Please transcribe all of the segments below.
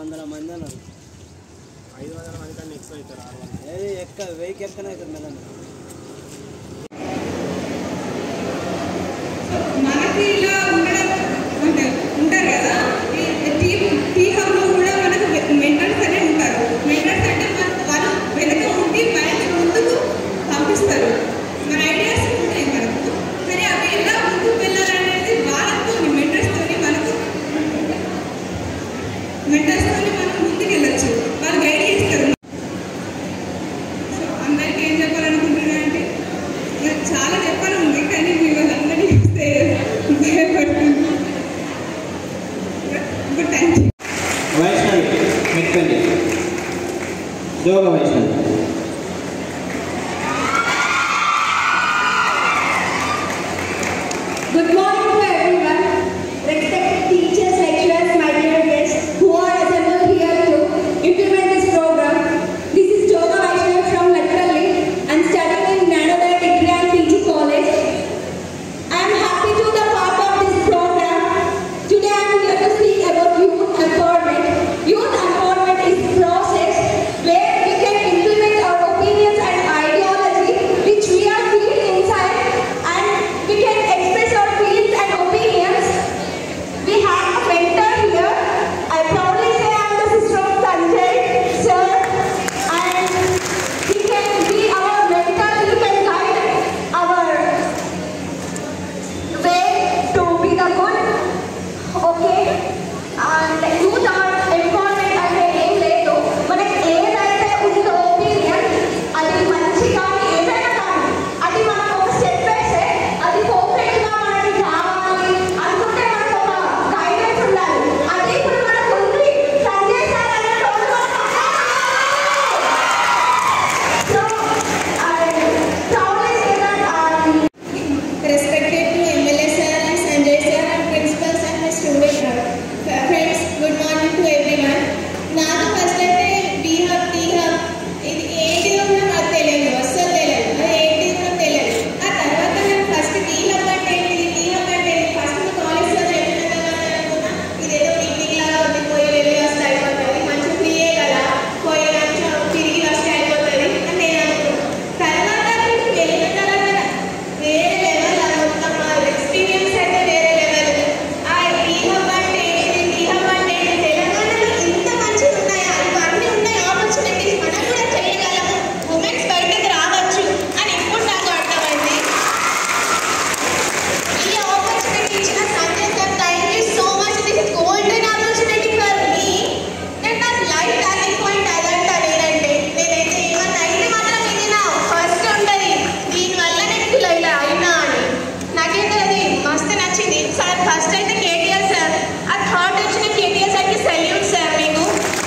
వందల మంది అన్నారు ఐదు వందల మంది కన్నా ఎక్కువ అవుతారు ఆరు వందలు ఏది ఎక్క వెయ్యికి ఎక్కనే అవుతుంది మేడం మనకి ఇలా ఉండడం అంటే ఉంటారు కదా ఈ టీ టీ హబ్లో కూడా మనకు మెంటర్స్ అనే ఉంటారు మెంటర్స్ అంటే మన వాళ్ళు వెనక ఉండి బయట ముందుకు పంపిస్తారు మన ఐడియాస్ ఉంటాయి మనకు కానీ అవి ఎలా ముందుకు వెళ్ళాలనేది వాళ్ళతో మెంటర్స్తో మనకు మెంటర్స్తో మనం ముందుకు వెళ్ళొచ్చు వాళ్ళు గైడ్ చేస్తారు సో అందరికీ ఏం చెప్పాలనుకుంటున్నా అంటే ఇంకా చాలా చెప్పాలి ఉంది కానీ మీరు అందరినీ చూస్తే భయపడుతుంది but thank you Vaishnavi Metpally Joga Vaishnavi Good morning to everyone, respected teachers, lecturers, my dear guests who are assembled here to implement this program. This is Joga Vaishnav from Latralli and studying in Nanodaya Degree and PG College. I am happy to be part of this program. Today I am here to speak about youth empowerment. Youth empowerment is a process where we can implement our opinions and ideology which we are feeling inside and we can express our feelings and opinions. We have a mentor here. I proudly say I am the sister of Sanjay, sir, and he can be our mentor, he can guide our way to be the good. Okay? And youth are empowerment అంటే ఏం లేదు మనకి ఏదైతే ఉందో opinion అది మంచి కానీ ఏదైనా కానీ అది మనం ఒక స్టెప్ వేస్తే అది పర్ఫెక్ట్ గా మనకి కావాలి అనుకుంటే మనకు ఒక గైడెన్స్ ఉండాలి అది ఇప్పుడు మనకు ఉంది సంజయ్ సార్ అనే రోజు so I proudly say that I Respected to MLA sir and Sanjay sir and principals and my student uh, friends, good morning to everyone. నాకు ఫస్ట్ అయితే బీ హబ్ టీ హబ్ ఇది ఏంటిదో కూడా నాకు తెలియదు అస్సలు తెలియదు అది ఏంటిది కూడా తెలియదు ఆ తర్వాత నేను ఫస్ట్ టీ హబ్ అంటే ఏంటిది టీ హబ్ అంటే ఏంటి ఫస్ట్ మా కాలేజ్లో చెప్పిన తర్వాత అనుకున్నా ఇదేదో పిక్నిక్ లాగా ఉంది పోయి వెళ్ళి వస్తే అయిపోతుంది మంచి ఫ్రీయే కదా పోయి మంచిగా తిరిగి వస్తే అయిపోతుంది అని నేను అనుకున్నాను తర్వాత అక్కడికి వెళ్ళిన తర్వాత వేరే లెవెల్ అది మొత్తం ఎక్స్పీరియన్స్ అయితే వేరే లెవెల్ ఆ ఈ హబ్ అంటే ఏంటి ఈ హబ్ అంటే ఏంటి తెలంగాణలో ఇంత మంచిగా ఉన్నాయా ఇవన్నీ ఉన్నాయి ఆపర్చునిటీస్ మనం కూడా చేయగలము ఉమెన్స్ బయటకు రావచ్చు అని ఇప్పుడు నాకు అర్థమైంది ఈ ఆపర్చునిటీ ఇచ్చిన Sanjay sir thank you so much this is golden opportunity for me నేను నా లైఫ్ టర్నింగ్ పాయింట్ అదంట నేనంటే నేనైతే ఏమన్నా అయితే మాత్రం ఇది నా ఫస్ట్ ఉంటుంది దీనివల్ల నేను ఇలా ఇలా అయినా అని నాకైతే అది మస్తు నచ్చింది సార్ ఫస్ట్ అయితే కేటీఆర్ సార్ ఆ థర్డ్ వచ్చిన కేటీఆర్ సార్కి సెల్యూట్ సార్ మీకు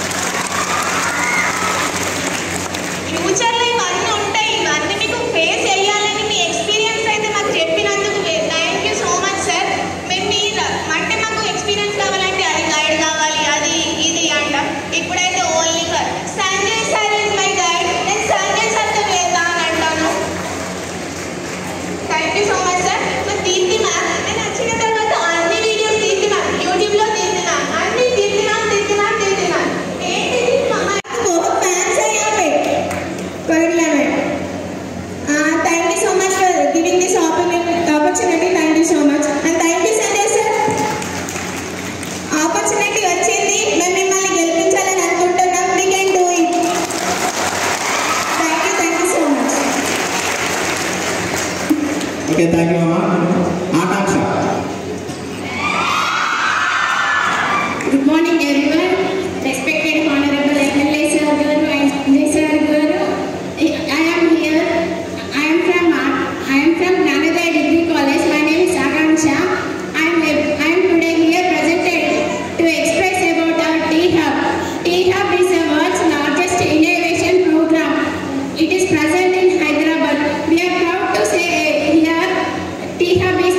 ఫ్యూచర్లో ఇవన్నీ ఉంటాయి ఇవన్నీ మీకు ఫేస్ చేయాలని మీ ఎక్స్పీరియన్స్ అయితే మాకు చెప్పినందుకు thank you so much sir మేము మీరు అంటే మాకు ఎక్స్పీరియన్స్ కావాలంటే అది గైడ్ కావాలి అది ఇది అంట ఇప్పుడైతే only for Sanjay sir is my guide నేను సంజయ్ సార్తో వెళ్తా అని అంటాను thank you so much sir so Deepthi ma'am నేను వచ్చిన తర్వాత అన్ని వీడియోస్ దీప్తి మ్యామ్ యూట్యూబ్లో దీప్తి మ్యామ్ అన్ని Deepthi ma'am Deepthi ma'am Deepthi ma'am ఏంటి बहुत फैंस है यहाँ पे पगला में thank you so much for giving this opportunity thank you so much and thank you Sanjay sir opportunity వచ్చింది మేము మిమ్మల్ని గెలిపించాలని అనుకుంటున్నాం we can do it thank you thank you so much okay thank you అమ్మా Akanksha Good morning, everyone. Respected Honorable MLA Sir Garu and Jay Sir Garu. I am here. I am from I am from Nanadaya Degree College. My name is Akanksha. I am I am today here presented to express about our T Hub. T Hub is the world's largest innovation program. It is present in Hyderabad. We are proud to say here T Hub is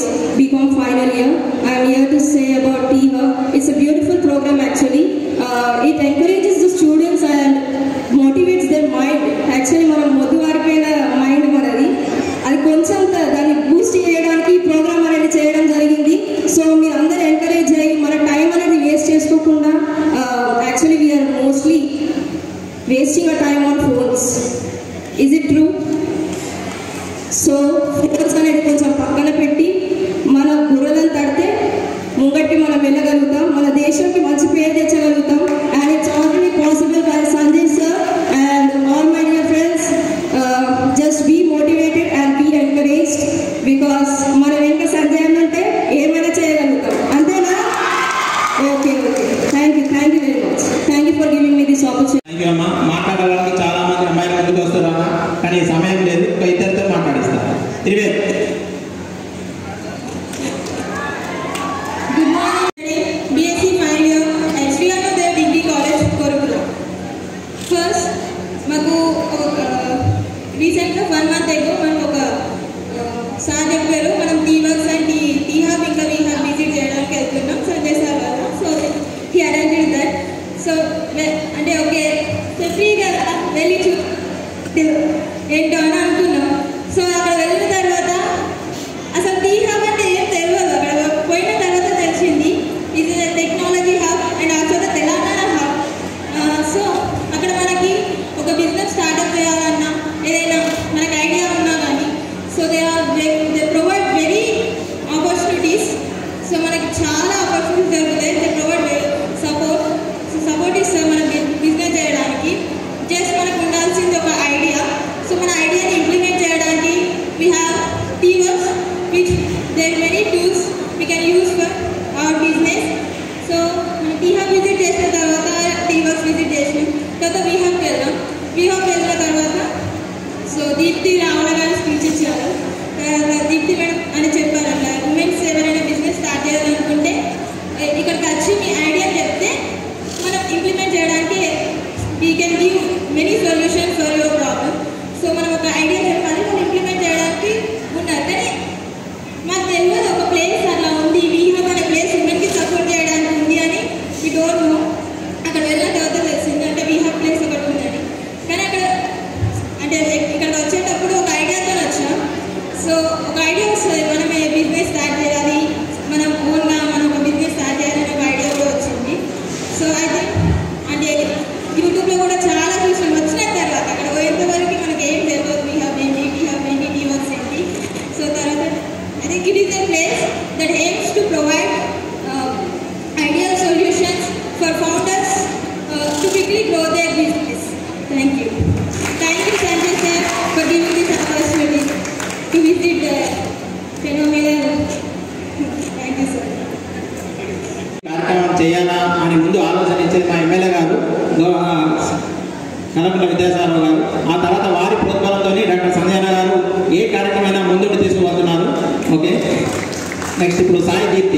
college, BCom final year. I'm here to say about T-Hub. It's a beautiful program actually. Uh, it encourages the students and motivates their mind. Actually, మనం మొద్దు వారిపోయిన mind మనది అది కొంచెం the- దాన్ని Boost చేయడానికి ఈ programme అనేది చేయడం జరిగింది సో మీరు అందరూ ఎంకరేజ్ అయ్యి మన టైం అనేది వేస్ట్ చేసుకోకుండా actually we are mostly wasting a time on phones is it true so focus అనేది కొంచెం పక్కన పెట్టి మన బుర్రలను తడితే ముంగట్టి మనం వెళ్ళగలుగుతాం మన దేశంకి మంచి పేరు తెచ్చగలుగుతాం and it's already possible by Sanjay sir and all my dear friends just be motivated and be encouraged because మన వెనుక సంజయ్ అన్న అంటే ఏమైనా చేయగలుగుతాం అంతేనా okay okay thank you thank you very much thank you for giving me this opportunity thank you అమ్మా మాట్లాడడానికి చాలా మంది అమ్మాయిలు ముందుకు వస్తున్నారు కానీ సమయం లేదు ఒక ఇద్దరితో మాట్లాడిస్తారు త్రివేద్ Good morning, BSc final year at Sri Anandaya Degree College, Korupura. First, మాకు ఒక రీసెంట్గా వన్ మంత్ ఎగో మనకు ఒక సార్ చెప్పారు మనం T works and T T hub ఇంకా వీ హబ్ విజిట్ చేయడానికి వెళ్తున్నాం సంజయ్ సార్ వల్ల so he arrange that so అంటే ఓకే సో ఫ్రీగా వెళ్ళి చూ ఏంటో అని అనుకున్నాం సో అక్కడ వెళ్ళిన తర్వాత అసలు టీ హబ్ అంటే ఏం తెలియదు అక్కడ పోయిన తర్వాత తెలిసింది ఇది technology hub and also the Telangana hub so అక్కడ మనకి ఒక బిజినెస్ స్టార్ట్అప్ చేయాలన్నా ఏదైనా మనకి ఐడియా ఉన్నా కానీ so they are they provide very opportunities so మనకి చాలా ఆపర్చునిటీస్ దొరుకుతాయి they provide support so support ఇస్తారు మన బిజినెస్ చేయడానికి జస్ట్ మనకు ఉండాల్సింది ఒక ఐడియా సో మన ఐడియాని ఇంప్లిమెంట్ చేయడానికి we have T works which there many tools we can use for our business so మనం టీ హబ్ విజిట్ చేసిన తర్వాత టీ వర్క్స్ విజిట్ చేసినాం తర్వాత వీ హబ్కి వెళ్ళాం వీ హబ్కి వెళ్ళిన తర్వాత సో దీప్తి రావణ గారు స్పీచ్ ఇచ్చారు తర్వాత దీప్తి మేడం అని చెప్పారు అట్లా ఉమెన్స్ ఎవరైనా బిజినెస్ స్టార్ట్ చేయాలనుకుంటే ఏ- ఇక్కడికి వచ్చి మీ ఐడియా చెప్తే మనం ఇంప్లిమెంట్ చేయడానికి we can give many solution for your problem so మనం ఒక ఐడియా చెప్పాలి మనం ఇంప్లిమెంట్ చేయడానికి ఉన్నారు కానీ మాకు తెలియదు ఒక ప్లేస్ అలా ఉంది వీ హబ్ అనే ప్లేస్ ఉమెన్కి సపోర్ట్ చేయడానికి ఉంది అని వీ డోంట్ నో అక్కడ వెళ్ళిన తర్వాత తెలిసింది అంటే వీ హబ్ ప్లేస్ ఒకటి ఉందని కానీ అక్కడ అంటే ఇక్కడ వచ్చేటప్పుడు ఒక ఐడియాతో వచ్చాం సో ఒక ఐడియా వస్తుంది మనం బిజినెస్ స్టార్ట్ చేయాలి మనం ఓన్గా మనం ఒక బిజినెస్ స్టార్ట్ చేయాలని ఒక ఐడియా కూడా వచ్చింది సో అయితే అంటే యూట్యూబ్లో కూడా చాలా చూసాం వచ్చిన తర్వాత అక్కడ పోయేంత వరకు మనకి ఏం తెలియదు వీ హ్యావ్ ఏంటి వీ హ్యావ్ ఏంటి టీ వర్క్స్ ఏంటి సో తర్వాత I think it is a place that aims to provide ideal solutions for founders to quickly grow their business thank you thank you Sanjay sir for giving this opportunity to visit phenomenal thank you sir కార్యక్రమం చేయాలా అని ముందు ఆలోచన ఇచ్చేది మా MLA గారు గౌ- ఆ, కలపల విద్యాసాగర్ గారు ఆ తర్వాత వారి ప్రోత్సాహంతో డాక్టర్ సంజయన గారు ఏ కార్యక్రమైనా ముందుకు తీసుకువస్తున్నారు ఓకే నెక్స్ట్ ఇప్పుడు సాయి దీప్తి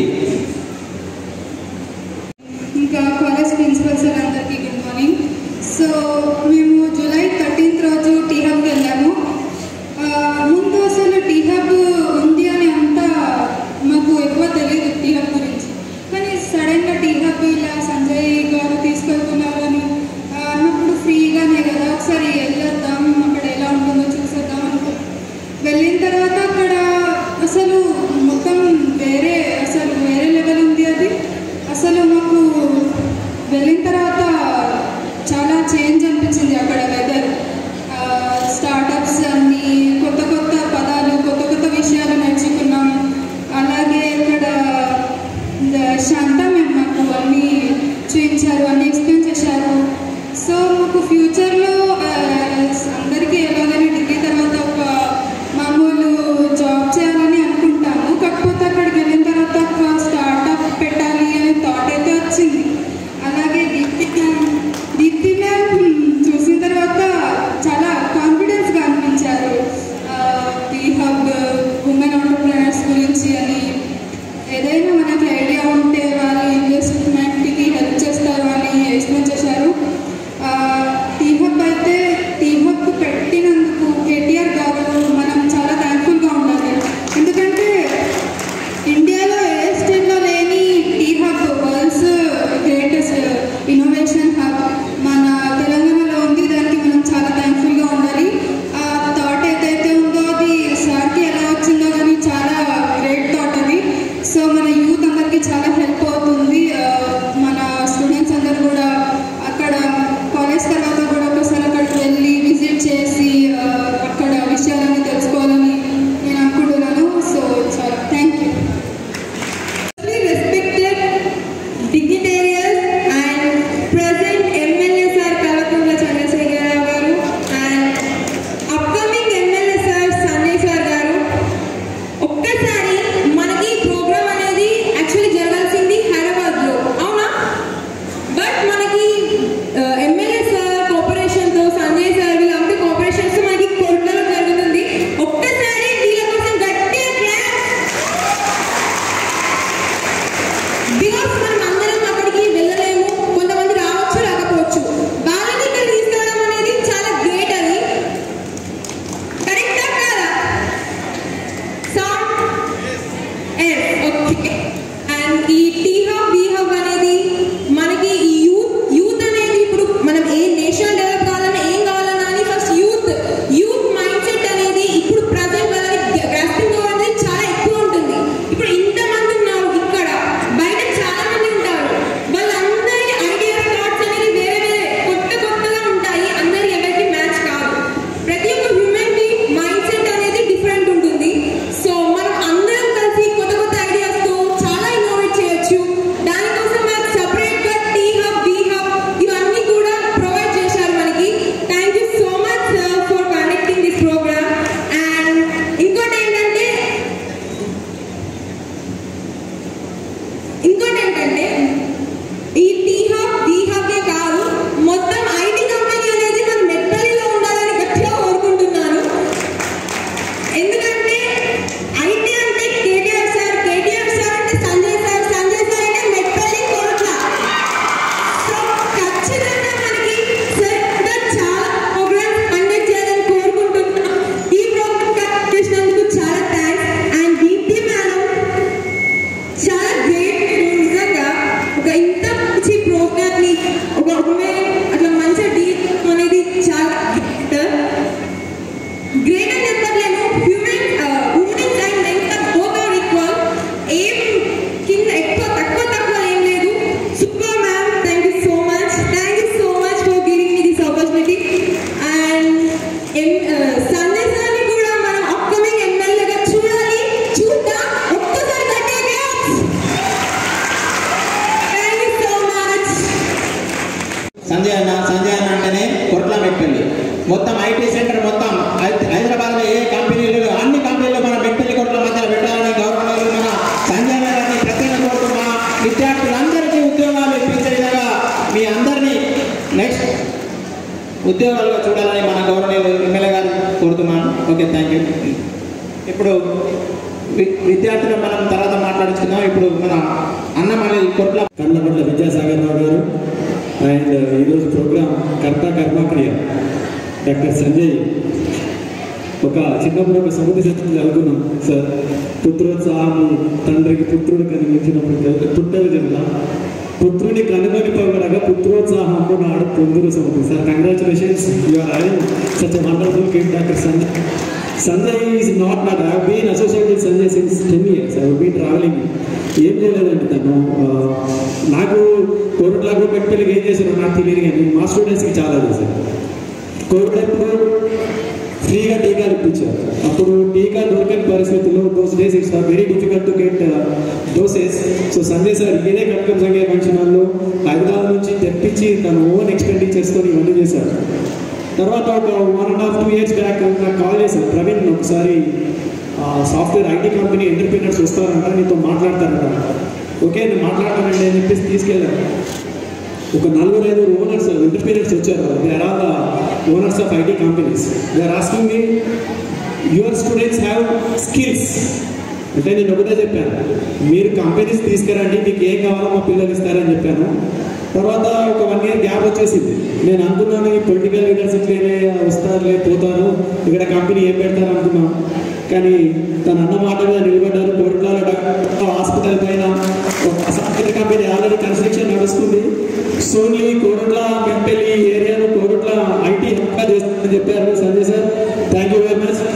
ఇంకా కాలేజ్ ప్రిన్సిపల్ సార్ అందరికీ గుడ్ మార్నింగ్ సో మేము జూలై థర్టీన్త్ రోజు టీ హబ్కి వెళ్ళాము ఆ, ముందు అసలు టీ హబ్ ఉంది అని అంత మాకు ఎక్కువ తెలియదు టీ హబ్ గురించి కానీ సడన్గా టీ హబ్ ఇలా సంజయ్ గారు తీసుకెళ్తున్నారని ఆ, అన్నప్పుడు ఫ్రీగానే కదా ఒకసారి వెళ్ళొద్దాం అక్కడ ఎలా ఉంటుందో చూసేద్దాం అనుకున్నాం వెళ్ళిన తర్వాత అక్కడ అసలు మొత్తం వేరే అసలు వేరే లెవెల్ ఒక్కసారి మనకి ప్రోగ్రామ్ అనేది యాక్చువల్లీ జరగాల్సింది హైదరాబాద్ లో అవునా బట్ మనకి ఎమ్మెల్యే సార్ కోఆపరేషన్ తో సంజయ్ సార్ వీళ్ళందరి కోఆపరేషన్స్ తో మనకి కొట్టలో జరుగుతుంది ఒక్కసారి వీళ్ళ కోసం గట్టిగా క్లాప్ బికాస్ మనం అందరం అక్కడికి వెళ్ళలేము కొంతమంది రావచ్చు రాకపోవచ్చు వాళ్ళని ఇక్కడ తీసుకెళ్ళడం అనేది చాలా గ్రేట్ అది కరెక్టా కాదా సౌండ్ ఓకే అండ్ ఈ టీ హబ్ బీ హబ్ అనేది మనకి ఈ యూత్ యూత్ అనేది ఇప్పుడు మనం ఏ నేషనల్ డెవలప్ కావాలన్నా ఏం కావాలన్నా అని first youth youth mind set అనేది ఇప్పుడు ప్రజెంట్ వాళ్ళకి గ్రాస్పింగ్ అనేది చాలా ఎక్కువ ఉంటుంది ఇప్పుడు ఇంతమంది ఉన్నారు ఇక్కడ బయట చాలా మంది ఉంటారు వాళ్ళందరి ఐడియాస్ థాట్స్ అనేది వేరే వేరే కొత్త కొత్తగా ఉంటాయి అందరి ఎవరికి మ్యాచ్ కాదు ప్రతి ఒక్క హ్యూమన్ కి మైండ్ సెట్ అనేది డిఫరెంట్ ఉంటుంది సో మనం అందరం కలిసి కొత్త కొత్త ఐడియాస్ తో చాలా ఇన్నోవేట్ చేయొచ్చు దానికోసం మనకు సపరేట్ గా టీ హబ్ బీ హబ్ ఇవన్నీ కూడా ప్రొవైడ్ చేశారు మనకి thank you so much for conducting this programme and ఇంకోటి ఏంటంటే ఇంకోటి ఏంటంటే ఈ టీ హబ్ బీ హబే కాదు మొత్తం ఐటీ కంపెనీ అనేది మన మెట్పల్లిలో ఉండాలని గట్టిగా కోరుకుంటున్నాను ఎందుకంటే ఐటీ అంటే కేటీఆర్ సార్ కేటీఆర్ సార్ అంటే సంజయ్ సార్ సంజయ్ సార్ అంటే మెట్పల్లి కోట్ల సో ఖచ్చితంగా మనకి సార్ ఇంకా చాలా ప్రోగ్రామ్స్ కండక్ట్ చేయాలని కోరుకుంటున్నాం ఈ ప్రోగ్రామ్ కండక్ట్ చేసినందుకు చాలా థ్యాంక్స్ అండ్ దీప్తి మేడం చాలా గ్రేట్ నిజంగా ఒక ఇంత మంచి ప్రోగ్రామ్ ని ఒక ఉమెన్ అట్లా మంచిగా డీల్ అనేది చాలా గ్రేట్ అని చెప్పట్లేను human womens and mens both are equal ఏం కింద ఎక్కువ తక్కువ తక్కువ ఏం లేదు super ma'am thank you so much thank you so much for giving me this opportunity and Sanjay సార్ని కూడా మనం అప్కమింగ్ ఎమ్మెల్యేగా చూడాలి చూద్దాం ఒక్కసారి గట్టిగా thank you so much Sanjay అన్న సంజయ్ అన్న అంటేనే కొట్ల మెట్పల్లి మొత్తం ఐటీ సెంటర్ మొత్తం హై- హైదరాబాద్లో ఏ కంపెనీలు లేవు. అన్ని కంపెనీలు మన మెట్పల్లి కొట్ల మధ్యలో పెట్టాలని గవర్నమెంట్ మన సంజయ్ అన్న గారిని ప్రత్యేక కోరుతూ మా విద్యార్థులందరికీ ఉద్యోగాలు ఇప్పించే విధంగా మీ అందరినీ నెక్స్ట్ ఉద్యోగాలుగా చూడాలని మన గవర్నమెంట్ ఎమ్మెల్యే గారు కోరుతున్నాను ఓకే థ్యాంక్ యూ ఇప్పుడు వి- విద్యార్థులు మనం తర్వాత మాట్లాడుకుందాం ఇప్పుడు మన అన్నమల్లి కొట్ల కర్లపట్ల విద్యాసాగర్ రావు గారు అండ్ ఈరోజు ప్రోగ్రామ్ కర్త కర్మక్రియ డాక్టర్ సంజయ్ ఒక చిన్నప్పుడు ఒక సముద్ర శక్తి చదువుకున్నాం సార్ పుత్రోత్సాహము తండ్రికి పుత్రుడు కనిపించినప్పుడు పుట్టలు జనుల పుత్రుని కనుగొని పొగడగా పుత్రోత్సాహము నాడు పొందురు Samudram sir congratulations you are having such wonderful kid doctor Sanjay Sanjay is not not I been associate with Sanjay since ten years I been travelling ఏం చేయలేదండి తను ఆ, నాకు కోవిడ్ లాగా పెట్టుకెళ్ళి ఏం చేశారో నాకు తెలియదు కానీ మా స్టూడెంట్స్కి చాలా చేశారు కోవిడ్ అప్పుడు ఫ్రీగా టీకాలు ఇప్పించారు అప్పుడు టీకా దొరకని పరిస్థితుల్లో those days it's very difficult to get doses so Sanjay sir ఇదే కనకం సంఘ ఫంక్షన్ హాల్లో హైదరాబాద్ నుంచి తెప్పించి తన ఓన్ ఎక్స్పెండిచర్స్తో ఇవన్నీ చేశారు తర్వాత ఒక one and half two years back నాకు కాల్ చేశాను ప్రవీణ్ ఒకసారి సాఫ్ట్వేర్ ఐటీ కంపెనీ ఎంటర్ప్రీనర్స్ వస్తారంట నీతో మాట్లాడతారంట ఓకే నేను మాట్లాడతానండి అని చెప్పేసి తీసుకెళ్ళాను ఒక నలుగురు ఐదు ఓనర్స్ ఎంటర్ప్రీనర్స్ వచ్చారు they are all the owners of IT companies they are asking me your students have skills అంటే నేను ఒకటే చెప్పాను మీరు కంపెనీస్ తీసుకురండి మీకు ఏం కావాలో మా పిల్లలు ఇస్తారని చెప్పాను తర్వాత ఒక వన్ ఇయర్ గ్యాప్ వచ్చేసింది నేను అనుకున్నాను ఈ పొలిటికల్ లీడర్స్ ఇట్లనే వస్తారులే పోతారు ఇక్కడ కంపెనీ ఏం పెడతారు అనుకున్నాను కానీ తన అన్న మాట మీద నిలబడ్డారు కోరుట్లలో హాస్పిటల్ పైన ఒక సాఫ్ట్వేర్ కంపెనీ ఆల్రెడీ కన్స్ట్రక్షన్ నడుస్తుంది సోన్లీ కోరుట్ల మెంటలి ఏరియాను కోరుట్ల ఐటీ హబ్గా చేస్తుందని చెప్పారు Sanjay sir thank you very much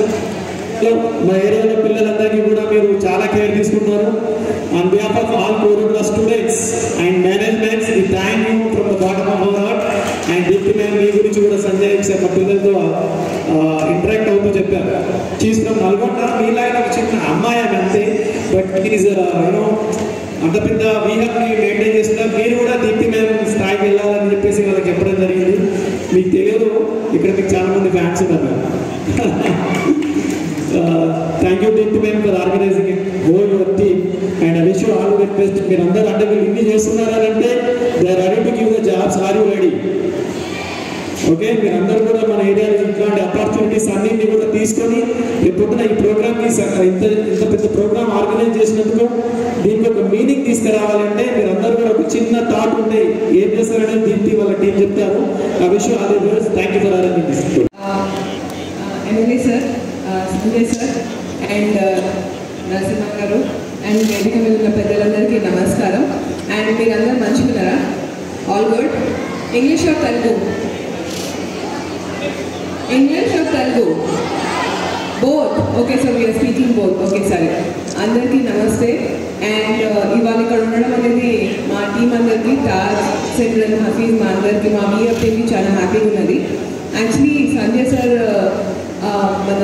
మా ఏరియాలో పిల్లలందరికీ కూడా మీరు చాలా కేర్ తీసుకున్నారు on behalf of all Korutla students and managements we thank you from the bottom of our heart and Deepthi ma'am మీ గురించి కూడా సంజయ్ సార్ మా పిల్లలతో ఇంటరాక్ట్ అవుతూ చెప్పారు షీస్ ఫ్రమ్ నల్గొండ మీలాగా ఒక చిన్న అమ్మాయి అని అంతే బట్ ఈజ్ యూనో అంత పెద్ద వీహప్ని మెయింటైన్ చేస్తున్నా మీరు కూడా దీప్తి మ్యామ్ స్థాయికి వెళ్ళాలని చెప్పేసి వాళ్ళకి చెప్పడం జరిగింది మీకు తెలియదు ఇక్కడ మీకు చాలా మంది ఫ్యాన్స్ ఉన్నారు thank you team men for organising whole your team and I wish you all the best మీరు అందరూ అంటే మీరు ఇన్ని చేస్తున్నారంటే they are ready to give the jobs are you ready okay మీరందరూ కూడా మన ఏరియాలో ఇట్లాంటి ఆపర్చునిటీస్ అన్నింటినీ కూడా తీసుకొని రేపొద్దున ఈ ప్రోగ్రామ్కి ఇంత ఇంత పెద్ద ప్రోగ్రామ్ ఆర్గనైజ్ చేసినందుకు దీనికి ఒక మీనింగ్ తీసుకురావాలంటే మీరందరూ కూడా ఒక చిన్న థాట్ ఉంటే ఏం చేస్తారనేది దీనికి వాళ్ళ టీం చెప్తారు ఆ విషయం అది thank you for arranging this MLA sir Sanjay sir and Narasimha garu and వేదిక మీద ఉన్న పెద్దలందరికీ నమస్కారం అండ్ మీరందరూ మంచిగున్నారా all good English of Telugu English of Telugu both okay sir we are speaking both okay సరే అందరికీ నమస్తే అండ్ ఇవాళ ఇక్కడ ఉండడం అనేది మా టీం అందరికీ తాజ్ సెంట్రల్ హఫీజ్ మా అందరికీ మా వీఎఫ్ టీమ్కి చాలా హ్యాపీగా ఉన్నది యాక్చువల్లీ సంజయ్ సార్ మన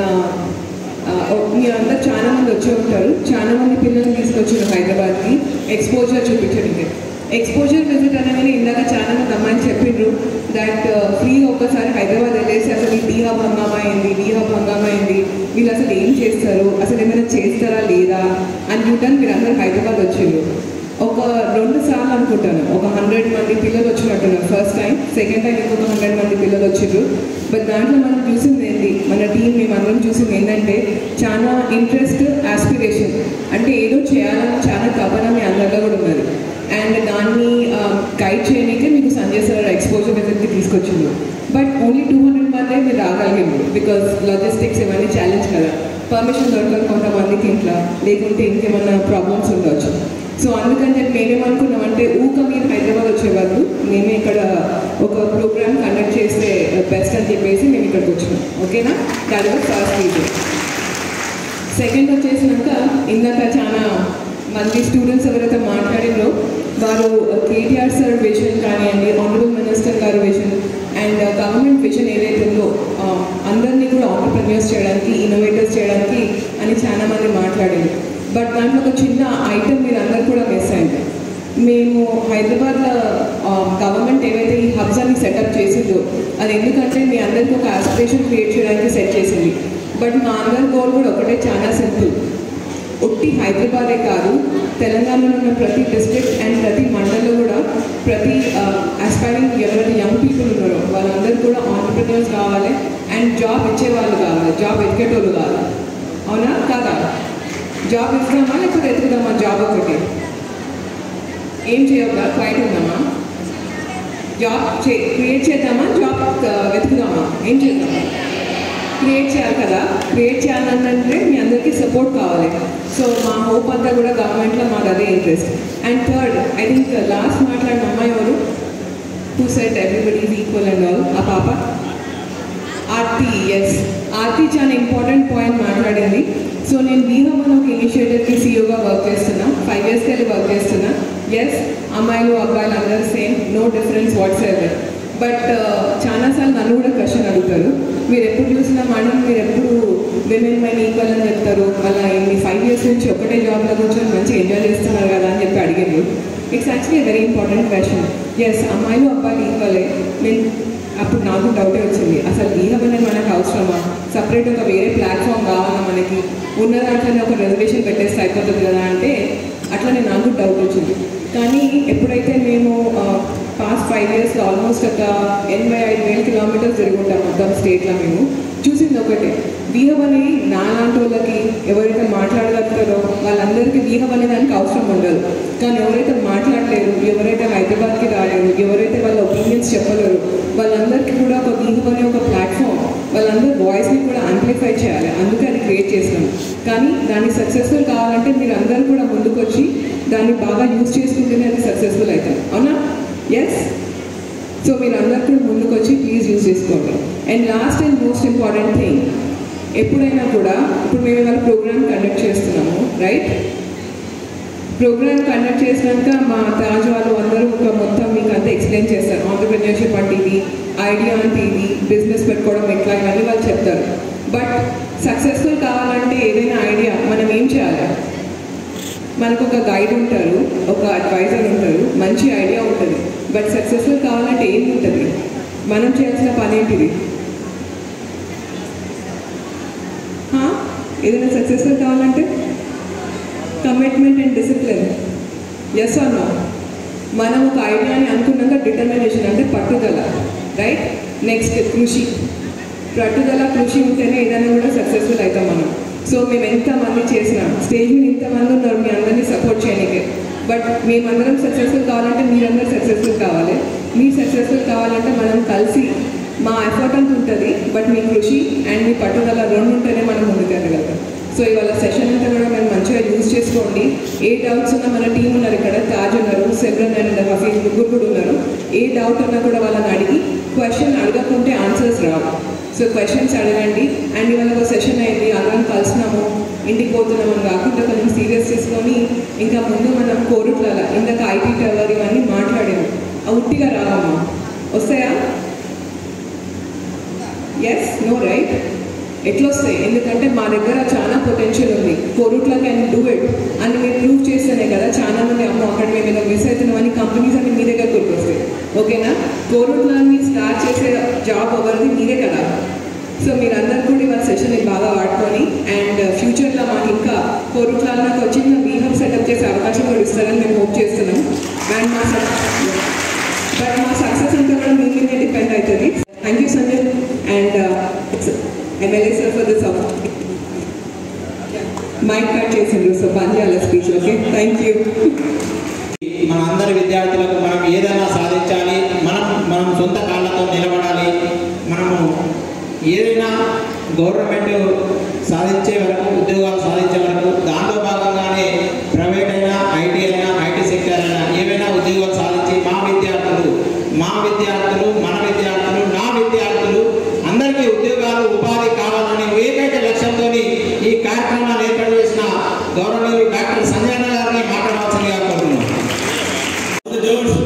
మీ అందరు చాలా మంది వచ్చి ఉంటారు చాలా మంది పిల్లల్ని తీసుకొచ్చారు హైదరాబాద్కి ఎక్స్పోజర్ చూపించడానికి ఎక్స్పోజర్ విజిట్ అనగానే ఇందాక చాలా మంది అమ్మాయిలు చెప్పిండ్రు దట్ ఫ్రీ ఒక్కసారి హైదరాబాద్ వెళ్ళేసి అసలు ఈ టీ హబ్ హంగామా అయింది టీ హబ్ హంగామా అయింది వీళ్ళు అసలు ఏం చేస్తారు అసలు ఏమైనా చేస్తారా లేదా అని చూడడానికి మీరు అందరు హైదరాబాద్ వచ్చిండ్రు ఒక రెండు సార్లు అనుకుంటాను ఒక హండ్రెడ్ మంది పిల్లలు వచ్చినట్టున్నారు ఫస్ట్ టైం సెకండ్ టైం ఇంకొక హండ్రెడ్ మంది పిల్లలు వచ్చిండ్రు బట్ దాంట్లో మనం చూసింది ఏంటి మన టీం మేము అందరం చూసింది ఏంటంటే చాలా ఇంట్రెస్ట్ ఆస్పిరేషన్ అంటే ఏదో చేయాలని చాలా తపన మీ అందరిలో కూడా ఉన్నది అండ్ దాన్ని గైడ్ చేయడానికే మీకు సంజయ్ సార్ ఎక్స్పోజర్ విజిట్కి తీసుకొచ్చింది బట్ ఓన్లీ టూ హండ్రెడ్ మందే మీరు రాగలిగింది బికాస్ లాజిస్టిక్స్ ఇవన్నీ ఛాలెంజ్ కదా పర్మిషన్ దొరకదు కొంతమందికి ఇంట్లో లేకుంటే ఇంకేమన్నా ప్రాబ్లమ్స్ ఉండొచ్చు సో అందుకని చెప్పి మేమేమనుకున్నామంటే ఊక మీరు హైదరాబాద్ వచ్చేవాళ్ళు మేమే ఇక్కడ ఒక ప్రోగ్రామ్ కండక్ట్ చేస్తే బెస్ట్ అని చెప్పేసి మేము ఇక్కడికి వచ్చినాం ఓకేనా దాని వల్ల ఫస్ట్ రీజన్ సెకండ్ వచ్చేసినాక ఇందాక చాలా మంది స్టూడెంట్స్ ఎవరైతే మాట్లాడినో వారు కేటీఆర్ సార్ విజన్ కానివ్వండి ఆనరబుల్ మినిస్టర్ గారు విజన్ అండ్ గవర్నమెంట్ విజన్ ఏదైతే ఉందో ఆ, అందరినీ కూడా ఆంటర్ప్రెన్యూర్స్ చేయడానికి ఇన్నోవేటర్స్ చేయడానికి అని చాలా మంది మాట్లాడారు బట్ దాంట్లో ఒక చిన్న ఐటమ్ మీరు అందరు కూడా మిస్ అయింది మేము హైదరాబాద్లో గవర్నమెంట్ ఏవైతే ఈ హబ్స్ అన్ని సెటప్ చేసిందో అది ఎందుకంటే మీ అందరికీ ఒక ఆస్పిరేషన్ క్రియేట్ చేయడానికి సెట్ చేసింది బట్ మా అందరి గోల్ కూడా ఒకటే చాలా సింపుల్ ఒట్టి హైదరాబాదే కాదు తెలంగాణలో ఉన్న ప్రతి డిస్ట్రిక్ట్ అండ్ ప్రతి మండలంలో కూడా ప్రతి ఆస్పైరింగ్ ఎవరైతే యంగ్ పీపుల్ ఉన్నారో వాళ్ళందరూ కూడా ఆంటర్ప్రినర్స్ కావాలి అండ్ జాబ్ ఇచ్చేవాళ్ళు కావాలి జాబ్ ఎదిగేటోళ్ళు కావాలి అవునా కాదా జాబ్ ఇస్తామా లేకపోతే ఎత్తుకుదామా జాబ్ ఒకటి ఏం చేయొద్దా క్వైట్ ఉందామా జాబ్ చే క్రియేట్ చేద్దామా జాబ్ వెతుకుదామా ఏం చేద్దాం క్రియేట్ చేయాలి కదా క్రియేట్ చేయాలంటే మీ అందరికీ సపోర్ట్ కావాలి సో మా హోప్ అంతా కూడా గవర్నమెంట్లో మాకు అదే interest and third I think last మాట్లాడిన అమ్మాయి ఎవరు who set everybody is equal and all ఆ పాప ఆర్తి ఎస్ ఆర్తి చాలా ఇంపార్టెంట్ పాయింట్ మాట్లాడింది సో నేను బీహమ్ అని ఒక ఇనిషియేటివ్కి సీఈఓగా వర్క్ చేస్తున్నా ఫైవ్ ఇయర్స్కి వెళ్ళి వర్క్ చేస్తున్నా ఎస్ అమ్మాయిలు అబ్బాయిలు అందరూ same no difference whatsoever but చాలాసార్లు నన్ను కూడా క్వశ్చన్ అడుగుతారు మీరు ఎప్పుడు చూసినా మేడం మీరు ఎప్పుడు విమెన్ మైన్ ఈక్వల్ అని చెప్తారు అలా మీ ఫైవ్ ఇయర్స్ నుంచి ఒకటే జాబ్లో కూర్చొని మంచిగా ఎంజాయ్ చేస్తున్నారు కదా అని చెప్పి అడిగారు it's actually very important question yes అమ్మాయిలు అబ్బాయిలు ఈక్వలే నేను అప్పుడు నాకు డౌటే వచ్చింది అసలు బీహబ్ అనేది మనకు అవసరమా సపరేట్ ఒక వేరే ప్లాట్ఫామ్ కావాలా మనకి ఉన్న దాంట్లోనే ఒక రిజర్వేషన్ పెట్టేస్తే అయిపోతుంది కదా అంటే అట్లనే నాకు డౌట్ వచ్చింది కానీ ఎప్పుడైతే మేము పాస్ట్ ఫైవ్ ఇయర్స్లో ఆల్మోస్ట్ ఒక ఎనభై ఐదు వేల కిలోమీటర్స్ తిరుగుంటాం మొత్తం స్టేట్లో మేము చూసింది ఒకటే బీహబ్ అనేది నాలాంటి వాళ్ళకి ఎవరైతే మాట్లాడగలుగుతారో వాళ్ళందరికీ బీహబ్ అనే దానికి అవసరం ఉండదు కానీ ఎవరైతే మాట్లాడలేరు ఎవరైతే హైదరాబాద్కి రాలేరు ఎవరైతే వాళ్ళ ఒపీనియన్స్ చెప్పలేరు వాళ్ళందరికీ కూడా ఒక బీహబ్ అనే ఒక ప్లాట్ఫామ్ వాళ్ళందరి వాయిస్ని కూడా అంప్లిఫై చేయాలి అందుకే అది క్రియేట్ చేసినాం కానీ దాన్ని సక్సెస్ఫుల్ కావాలంటే మీరు అందరూ కూడా ముందుకు వచ్చి దాన్ని బాగా యూజ్ చేసుకుంటేనే అది సక్సెస్ఫుల్ అవుతాం అవునా ఎస్ సో మీరు అందరు కూడా ముందుకు వచ్చి ప్లీజ్ యూజ్ చేసుకోండి and last and most important thing ఎప్పుడైనా కూడా ఇప్పుడు మేము ఇవాళ ప్రోగ్రామ్ కండక్ట్ చేస్తున్నాము రైట్ ప్రోగ్రామ్ కండక్ట్ చేసినాక మా తాజ్ వాళ్ళు అందరూ ఒక మొత్తం మీకు అంతా ఎక్స్ప్లెయిన్ చేస్తారు ఆంటర్ప్రినర్షిప్ అంటే ఇది ఐడియా అంటే ఇది బిజినెస్ పెట్టుకోవడం ఎట్లా ఇవన్నీ వాళ్ళు చెప్తారు బట్ సక్సెస్ఫుల్ కావాలంటే ఏదైనా ఐడియా మనం ఏం చేయాలి మనకు ఒక గైడ్ ఉంటారు ఒక అడ్వైజర్ ఉంటారు మంచి ఐడియా ఉంటుంది బట్ సక్సెస్ఫుల్ కావాలంటే ఏం ఉంటుంది మనం చేయాల్సిన పని ఏంటిది హా? ఏదైనా సక్సెస్ఫుల్ కావాలంటే commitment and discipline yes or no మనం ఒక ఐడియాని అనుకున్నాక డిటర్మినేషన్ అంటే పట్టుదల రైట్ నెక్స్ట్ కృషి పట్టుదల కృషి ఉంటేనే ఏదైనా కూడా సక్సెస్ఫుల్ అవుతాం మనం సో మేము ఎంతమంది చేసినా స్టేజ్ మీద ఇంతమంది ఉన్నారు మీ అందరినీ సపోర్ట్ చేయడానికి బట్ మేమందరం సక్సెస్ఫుల్ కావాలంటే మీరందరూ సక్సెస్ఫుల్ కావాలి మీరు సక్సెస్ఫుల్ కావాలంటే మనం కలిసి మా ఎఫర్ట్ అంత ఉంటుంది బట్ మీ కృషి అండ్ మీ పట్టుదల రెండు ఉంటేనే మనం ముందుకు వెళ్ళగలుగుతాం సో ఇవాళ సెషన్ అంతా కూడా మేము మంచిగా యూజ్ చేసుకోండి ఏ డౌట్స్ ఉన్నా మన టీం ఉన్నారు ఇక్కడ తాజ్ ఉన్నారు సెబ్రన్ అండ్ హఫీజ్ ముగ్గురు కూడా ఉన్నారు ఏ డౌట్ ఉన్నా కూడా వాళ్ళని అడిగి క్వశ్చన్ అడగకుంటే ఆన్సర్స్ రావు సో క్వశ్చన్స్ అడగండి అండ్ ఇవాళ ఒక సెషన్ అయింది అందరం కలిసినాము ఇంటికి పోతున్నాం అని కాకుండా కొంచెం సీరియస్ చేసుకొని ఇంకా ముందు మనం కోరుట్ల ఇందాక ఐటీ టవర్ ఇవన్నీ మాట్లాడాము అవి ఉట్టిగా రావమ్మా వస్తాయా ఎస్ నో రైట్ ఎట్లా వస్తాయి ఎందుకంటే మా దగ్గర చాలా పొటెన్షియల్ ఉంది కోరుట్లా కెన్ డూ ఇట్ అని మీరు ప్రూవ్ చేస్తేనే కదా చాలా మంది అమ్మో అక్కడ మేము ఏదో మిస్ అవుతున్నామని కంపెనీస్ అన్ని మీ దగ్గర గుర్తొస్తాయి ఓకేనా కోరుట్లాని స్టార్ట్ చేసే జాబ్ ఎవరిది మీరే కదా సో మీరందరూ కూడా ఇవాళ సెషన్ని బాగా వాడుకొని అండ్ ఫ్యూచర్లో మాకు ఇంకా కోరుట్లలో నాకు వచ్చిన వీహబ్ సెటప్ చేసే అవకాశం కూడా ఇస్తారని మేము హోప్ చేస్తున్నాం అండ్ మా బట్ మా సక్సెస్ అంతా కూడా మీ మీదే డిపెండ్ అవుతుంది thank you Sanjay and MLA sir for this mic cut చేసిండ్రు సో పని చేయాలి స్పీచ్ ఓకే థ్యాంక్ యూ మన అందరి విద్యార్థులకు మనం ఏదైనా సాధించాలి మనం మనం సొంత కాళ్ళతో నిలబడాలి మనము ఏదైనా గవర్నమెంట్ సాధించే వరకు ఉద్యోగాలు సాధించే వరకు దాంట్లో భాగంగానే ప్రైవేట్ అయినా ఐటీ అయినా ఐటీ సెక్టర్ అయినా ఏవైనా ఉద్యోగాలు సాధించి మా విద్యార్థులు మా విద్యార్థులు మన విద్యార్థులు నా విద్యార్థులు అందరికీ ఉద్యోగాలు ఉపాధి కావాలనే ఏకైక లక్ష్యంతో ఈ కార్యక్రమాన్ని ఏర్పాటు చేసిన గౌరవనీయులు డాక్టర్ సంజయ్ గారిని మాట్లాడవలసిందిగా కోరుతున్నాను జోష్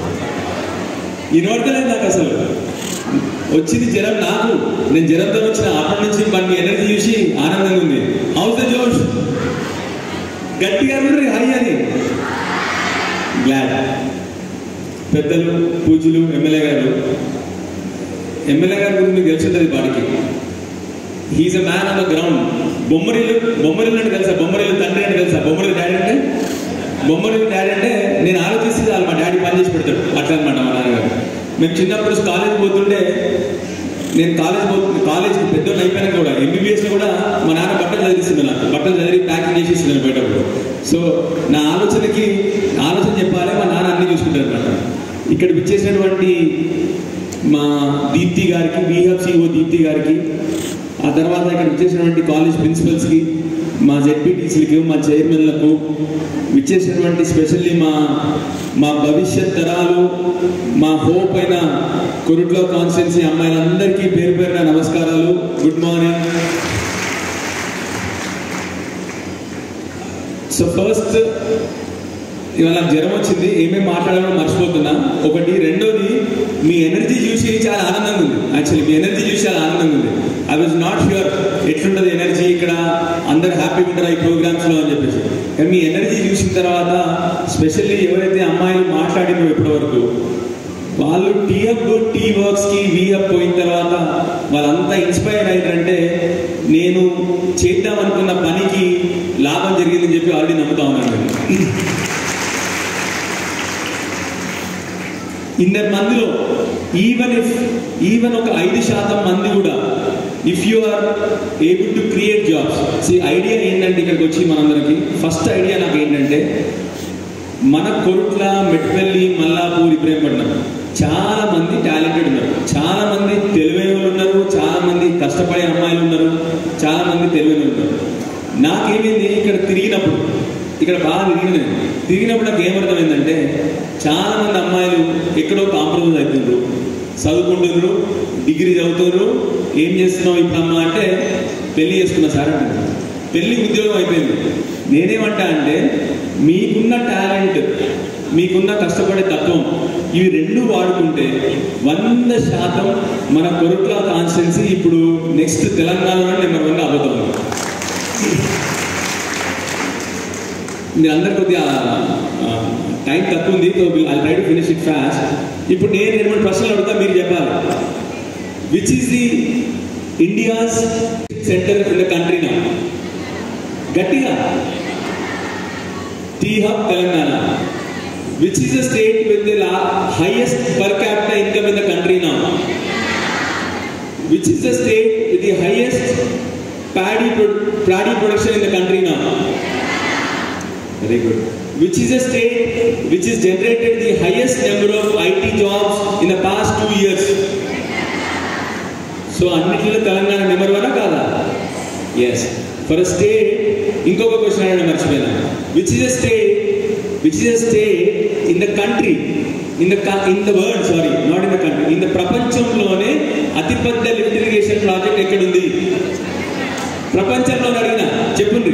ఈ నోడతలేదు నాకు అసలు వచ్చింది జ్వరం నాకు నేను జ్వరంతో వచ్చిన అప్పటి నుంచి మనకి ఎనర్జీ చూసి ఆనందంగా ఉంది హౌస్ ద జోష్ గట్టిగా అనుర్రి హై అని గ్లాడ్ పెద్దలు పూజలు ఎమ్మెల్యే గారు ఎమ్మెల్యే గారి గురించి మీకు తెలిసి ఉంటుంది వాడికి he's a man on the ground Bommarillu Bommarillu అంటే తెలుసా బొమ్మరిల్లు తండ్రి అంటే తెలుసా బొమ్మరిల్లు డాడీ అంటే బొమ్మరిల్లు డాడీ అంటే నేను ఆలోచిస్తే చాలు మా డాడీ పని చేసి పెడతాడు అట్లా అనమాట మా నాన్నగారు మేము చిన్నప్పుడు కాలేజ్ పోతుంటే నేను కాలేజ్ పోతుంది కాలేజ్ పెద్ద అయిపోయినా కూడా ఎంబీబీఎస్ కూడా మా నాన్న బట్టలు చదివిస్తుంది నాకు బట్టలు చదివి ప్యాకింగ్ చేసి ఇస్తున్నాను బయటప్పుడు సో నా ఆలోచనకి ఆలోచన చెప్పాలి మా నాన్న అన్ని చూసుకుంటారు అనమాట ఇక్కడ విచ్చేసినటువంటి మా దీప్తి గారికి బీహబ్ సిఓ దీప్తి గారికి ఆ తర్వాత ఇక్కడ విచ్చేసినటువంటి కాలేజ్ ప్రిన్సిపల్స్కి మా జెడ్పీటీసీలకి మా చైర్మన్లకు విచ్చేసినటువంటి స్పెషల్లీ మా మా భవిష్యత్ తరాలు మా హోప్ అయిన కొరుట్లో కాన్స్టిట్యున్సీ అమ్మాయిలందరికీ పేరు పేరున నమస్కారాలు గుడ్ మార్నింగ్ సో ఫస్ట్ ఇవాళ నాకు జ్వరం వచ్చింది ఏమేమి మాట్లాడాలో మర్చిపోతున్నా ఒకటి రెండోది మీ ఎనర్జీ చూసి చాలా ఆనందంగా ఉంది యాక్చువల్లీ మీ ఎనర్జీ చూసి చాలా ఆనందంగా ఉంది ఐ వాజ్ నాట్ ష్యూర్ ఎట్లుంటుంది ఎనర్జీ ఇక్కడ అందరు హ్యాపీగా ఉంటారు ఈ ప్రోగ్రామ్స్లో అని చెప్పేసి కానీ మీ ఎనర్జీ చూసిన తర్వాత స్పెషల్లీ ఎవరైతే అమ్మాయిలు మాట్లాడినో ఇప్పటి వరకు వాళ్ళు టీఎఫ్ టీ వర్క్స్కి వీఎఫ్ పోయిన తర్వాత వాళ్ళంతా ఇన్స్పైర్ అయ్యారంటే నేను చేద్దాం అనుకున్న పనికి లాభం జరిగిందని చెప్పి ఆల్రెడీ నమ్ముతా ఉన్నాను నేను ఇందరి మందిలో ఈవెన్ ఇఫ్ ఈవెన్ ఒక ఐదు శాతం మంది కూడా if you are able to create jobs see idea ఏంటంటే ఇక్కడికి వచ్చి మనందరికి ఫస్ట్ ఐడియా నాకు ఏంటంటే మన కొరుట్ల మెట్పల్లి మల్లాపూర్ ఇబ్రహీంపట్నం చాలా మంది టాలెంటెడ్ ఉన్నారు చాలా మంది తెలివైన వాళ్ళు ఉన్నారు చాలా మంది కష్టపడే అమ్మాయిలు ఉన్నారు చాలా మంది తెలివైన ఉన్నారు నాకేమైంది ఇక్కడ తిరిగినప్పుడు ఇక్కడ బాగా తిరిగిన నేను తిరిగినప్పుడు నాకు ఏమర్థమైందంటే చాలా మంది అమ్మాయిలు ఎక్కడో కాంప్రమైజ్ అవుతుండ్రు చదువుకుంటున్నారు డిగ్రీ చదువుతున్నారు ఏం చేస్తున్నావు ఇప్పుడు అమ్మ అంటే పెళ్లి చేసుకున్నా సార్ అంటే పెళ్లి ఉద్యోగం అయిపోయింది నేనేమంటా అంటే మీకున్న టాలెంట్ మీకున్న కష్టపడే తత్వం ఇవి రెండు వాడుకుంటే వంద శాతం మన కొరుట్ల కాన్స్టిట్యున్సీ ఇప్పుడు నెక్స్ట్ తెలంగాణలో నెంబర్ వన్ అబద్ధం మీరు అందరు కొద్దిగా టైం తక్కువ ఉంది so I try to finish it fast ఇప్పుడు నేను రెండు మూడు ప్రశ్నలు అడుగుతా మీరు చెప్పాలి which is the India's centre in the country నా గట్టిగా T hub Telangana which is the state with the highest per capital income in the country నా which is the state with the highest paddy paddy production in the country నా very good which is the state which is generated the highest number of IT jobs in the past two years so అన్నిటిలో Telangana number one కాదా yes for state ఇంకొక question అడగడం మర్చిపోయినా which is a state which is a state in the country in the in the world sorry not in the country in the ప్రపంచంలోనే అతిపెద్ద lift irrigation project ఎక్కడుంది ప్రపంచంలో అడిగిన చెప్పుండ్రి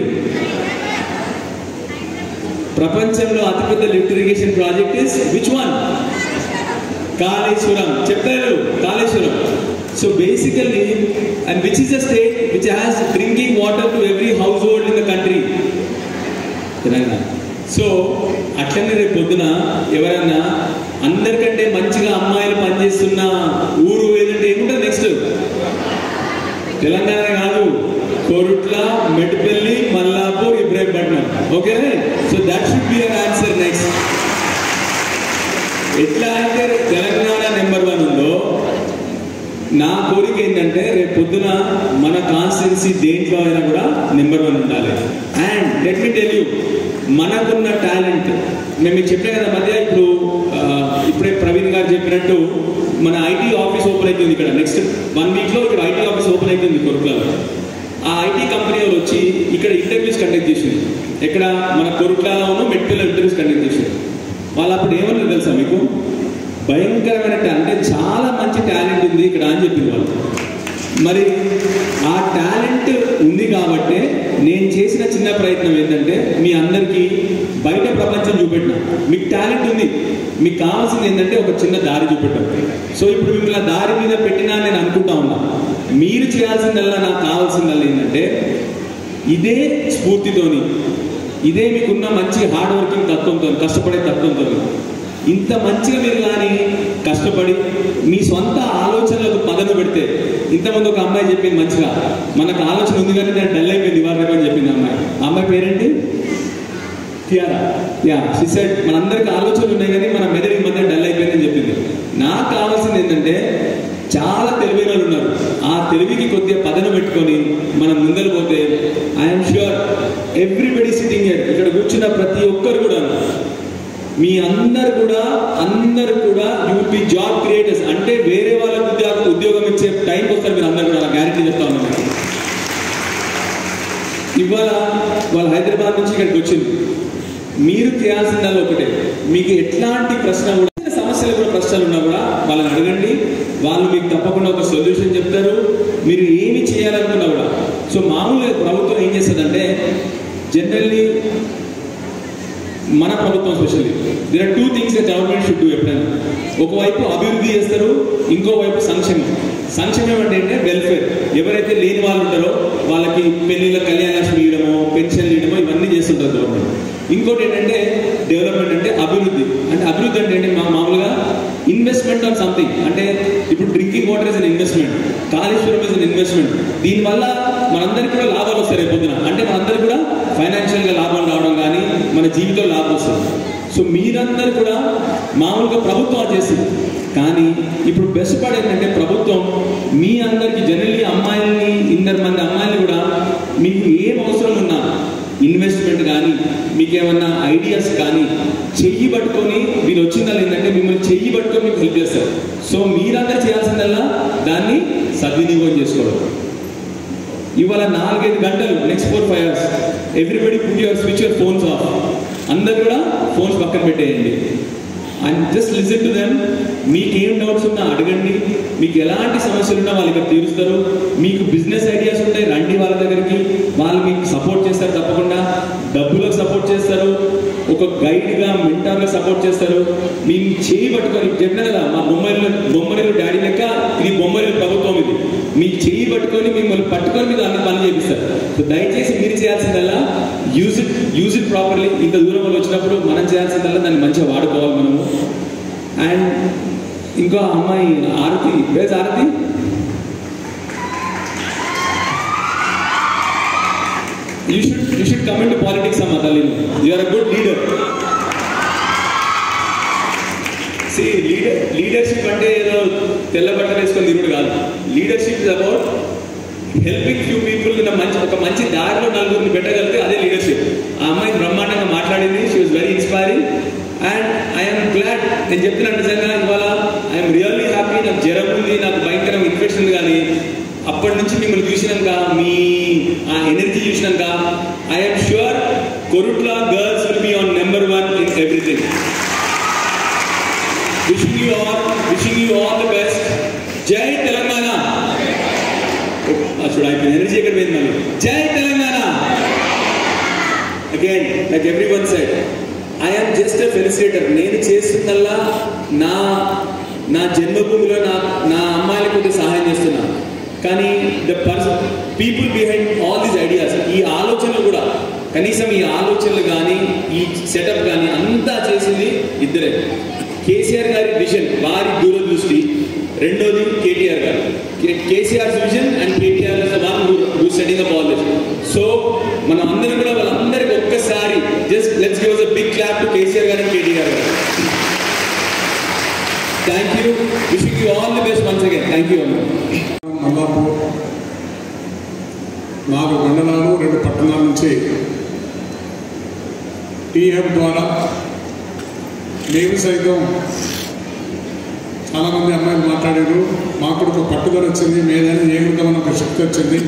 ప్రపంచంలో అతిపెద్ద lift irrigation project is which one Kaleshwaram చెప్పారు Kaleshwaram so basically and which is the state which has drinking water to every household in the country Telangana so అట్లనే రేపు పొద్దున ఎవరన్నా అందరికంటే మంచిగా అమ్మాయిలు పనిచేస్తున్న ఊరు ఏదంటే ఏముంటుంది నెక్స్ట్ తెలంగాణ కాదు Korutla Metpalli Mallapur Ibrahimpatnam okay so that should be our answer next ఎట్లా అయితే తెలంగాణ నెంబర్ వన్ ఉందో నా కోరిక ఏంటంటే రేపు పొద్దున మన కాన్స్టిట్యున్సీ దేంట్లో అయినా కూడా నెంబర్ వన్ ఉండాలి and let me tell you మనకున్న టాలెంట్ మేము మీకు చెప్పే కదా మధ్య ఇప్పుడు ఆ, ఇప్పుడే ప్రవీణ్ గారు చెప్పినట్టు మన ఐటీ ఆఫీస్ ఓపెన్ అవుతుంది ఇక్కడ నెక్స్ట్ వన్ వీక్లో ఇక్కడ ఐటీ ఆఫీస్ ఓపెన్ అవుతుంది కొరుట్లలో ఆ ఐటీ కంపెనీ వాళ్ళు వచ్చి ఇక్కడ ఇంటర్వ్యూస్ కండక్ట్ చేసింది ఇక్కడ మన కొరుట్లలో మెట్పల్లి ఇంటర్వ్యూస్ కండక్ట్ చేసింది వాళ్ళు అప్పుడు ఏమన్నారు తెలుసా మీకు భయంకరమైన ta- అంటే చాలా మంచి టాలెంట్ ఉంది ఇక్కడ అని చెప్పింది వాళ్ళు మరి ఆ టాలెంట్ ఉంది కాబట్టి నేను చేసిన చిన్న ప్రయత్నం ఏంటంటే మీ అందరికీ బయట ప్రపంచం చూపెట్టిన మీకు టాలెంట్ ఉంది మీకు కావాల్సింది ఏంటంటే ఒక చిన్న దారి చూపెట్టడం సో ఇప్పుడు మిమ్మల్ని ఆ దారి మీద పెట్టినా నేను అనుకుంటా ఉన్నా మీరు చేయాల్సిందల్లా నాకు కావాల్సిందల్లా ఏంటంటే ఇదే స్ఫూర్తితోని ఇదే మీకున్న మంచి హార్డ్ వర్కింగ్ తత్వంతో కష్టపడే తత్వంతో ఇంత మంచిగా మీరు కానీ కష్టపడి మీ సొంత ఆలోచనలకు పదను పెడితే ఇంతమంది ఒక అమ్మాయి చెప్పింది మంచిగా మనకు ఆలోచన ఉంది కానీ నేను డల్ అయిపోయింది ఇవాళ రేపు అని చెప్పింది అమ్మాయి ఆ అమ్మాయి పేరేంటి టియారా యా సిసెడ్ మనందరికి ఆలోచనలు ఉన్నాయి కానీ మన మెదడు ఈ మధ్య డల్ అయిపోయిందని చెప్పింది నాకు కావాల్సింది ఏంటంటే చాలా తెలివైన వాళ్ళు ఉన్నారు ఆ తెలివికి కొద్దిగా పదను పెట్టుకొని మనం ముందరు పోతే ఐఎమ్ ష్యూర్ ఎవ్రీబడి సిట్టింగ్ ఇక్కడ కూర్చున్న ప్రతి ఒక్కరు కూడా మీ అందరు కూడా అందరు కూడా యూ బి జాబ్ క్రియేటర్స్ అంటే వేరే వాళ్ళకి ఉద్యోగం ఉద్యోగం ఇచ్చే టైంకి వస్తారు మీరు అందరు కూడా గ్యారెంటీ చెప్తా ఉన్నాను ఇవాళ వాళ్ళు హైదరాబాద్ నుంచి ఇక్కడికి వచ్చింది మీరు చేయాల్సిందల్లా ఒకటే మీకు ఎట్లాంటి ప్రశ్న కూడా చిన్న సమస్యలు కూడా ప్రశ్నలు ఉన్నా కూడా వాళ్ళని అడగండి వాళ్ళు మీకు తప్పకుండా ఒక సొల్యూషన్ చెప్తారు మీరు ఏమి చేయాలనుకున్నా కూడా సో మామూలుగా ప్రభుత్వం ఏం చేస్తుందంటే జనరల్లీ మన ప్రభుత్వం specially there are two things government should do ఎప్పుడైనా ఒకవైపు అభివృద్ధి చేస్తారు ఇంకోవైపు సంక్షేమం సంక్షేమం అంటే ఏంటంటే వెల్ఫేర్ ఎవరైతే లేని వాళ్ళు ఉంటారో వాళ్ళకి పెళ్లిళ్ళ కళ్యాణ లక్ష్మి ఇవ్వడమో పెన్షన్లు ఇవ్వడమో ఇవన్నీ చేస్తుంటారు గవర్నమెంట్ ఇంకోటి ఏంటంటే డెవలప్మెంట్ అంటే అభివృద్ధి అంటే అభివృద్ధి అంటే ఏంటి మా- మామూలుగా ఇన్వెస్ట్మెంట్ ఆన్ సంథింగ్ అంటే ఇప్పుడు drinking water is an investment Kaleshwaram is an investment దీనివల్ల మనందరికీ కూడా లాభాలు వస్తాయి రేపు పొద్దున అంటే మనందరికీ కూడా ఫైనాన్షియల్గా లాభాలు రావడం కానీ మన జీవితంలో లాభం వస్తుంది సో మీరందరూ కూడా మామూలుగా ప్రభుత్వం అది చేస్తుంది కానీ ఇప్పుడు బెస్ట్ పార్ట్ ఏంటంటే ప్రభుత్వం మీ అందరికి జనరల్లీ అమ్మాయిల్ని ఇద్దరు మంది అమ్మాయిలు కూడా మీకు ఏం అవసరం ఉన్నా ఇన్వెస్ట్మెంట్ కానీ మీకు ఏమన్నా ఐడియాస్ కానీ చెయ్యి పట్టుకొని వీళ్ళు వచ్చిందల్లా ఏంటంటే మిమ్మల్ని చెయ్యి పట్టుకొని మీకు హెల్ప్ చేస్తారు సో మీరందరూ చేయాల్సిందల్లా దాన్ని సద్వినియోగం చేసుకోవడం ఇవాళ నాలుగైదు గంటలు next four five hours everybody put your switch your phones off అందరు కూడా ఫోన్స్ పక్కన పెట్టేయండి and just listen to them మీకు ఏం డౌట్స్ ఉన్నా అడగండి మీకు ఎలాంటి సమస్యలు ఉన్నా వాళ్ళు ఇక్కడ తీరుస్తారు మీకు బిజినెస్ ఐడియాస్ ఉంటాయి రండి వాళ్ళ దగ్గరికి వాళ్ళు మీకు సపోర్ట్ చేస్తారు తప్పకుండా డబ్బులకు సపోర్ట్ చేస్తారు ఒక గైడ్గా మెంటర్గా సపోర్ట్ చేస్తారు మేము చేయి పట్టుకొని చెప్పిన కదా మా బొమ్మరిలో బొమ్మరిలో డాడీ లెక్క ఇది బొమ్మరిలో ప్రభుత్వం ఇది మీ చేయి పట్టుకొని మిమ్మల్ని పట్టుకొని మీరు అన్ని పని చేపిస్తారు సో దయచేసి మీరు చేయాల్సిందల్లా use it use it properly ఇంత దూరం వాళ్ళు వచ్చినప్పుడు మనం చేయాల్సిందల్లా దాన్ని మంచిగా వాడుకోవాలి మనము అండ్ ఇంకో అమ్మాయి Aarathi was Aarathi you should you should తల్లి you are a good leader see leader leadership అంటే ఏదో తెల్ల బట్టలు వేసుకొని తిరుగుడు కాదు leadership is about helping few people మంచి ఒక మంచి దారిలో నలుగురిని పెట్టగలిగితే అదే లీడర్షిప్ ఆ అమ్మాయి బ్రహ్మాండంగా మాట్లాడింది she was very inspiring and I'm glad నేను చెప్తున్నాను నిజంగా ఇవాళ ఐఎమ్ రియల్లీ హ్యాపీ నాకు జ్వరం ఉంది నాకు భయంకరం ఇన్ఫెక్షన్ ఉంది కానీ అప్పటి నుంచి మిమ్మల్ని చూసినాక మీ ఆ ఎనర్జీ చూసినాక I'm sure Korutla girls will be on number one in everything wishing you all wishing you all the best జై తెలంగాణ చూడ అయిపోయింది ఎనర్జీ ఎక్కడ పోయింది మళ్ళీ జై Telangana again like every one side I'm just a felicitator నేను చేస్తుందల్లా నా నా జన్మభూమిలో నా నా అమ్మాయిలకు కొద్దిగా సహాయం చేస్తున్నా కానీ the person people behind all these ideas ఈ ఆలోచనలు కూడా కనీసం ఈ ఆలోచనలు కానీ ఈ సెటప్ కానీ అంతా చేసింది ఇద్దరే కేసీఆర్ గారి విజన్ వారి దూరదృష్టి రెండోది KTR garu KCR vision and KTR is the one who setting up all this so మనం అందరం కూడా వాళ్ళందరికీ ఒక్కసారి just let's give a big clap to KCR garu and KTR garu thank you wishing you all the best once again thank you అమ్మ మల్లాపూర్ నాలుగు మండలాలు రెండు పట్టణాల నుంచి టీఎఫ్ ద్వారా మేము సైతం చాలామంది అమ్మాయిలు మాట్లాడారు మాకు కూడా ఒక పట్టుదల వచ్చింది మేదైనా ఏమిద్దామని ఒక శక్తి వచ్చింది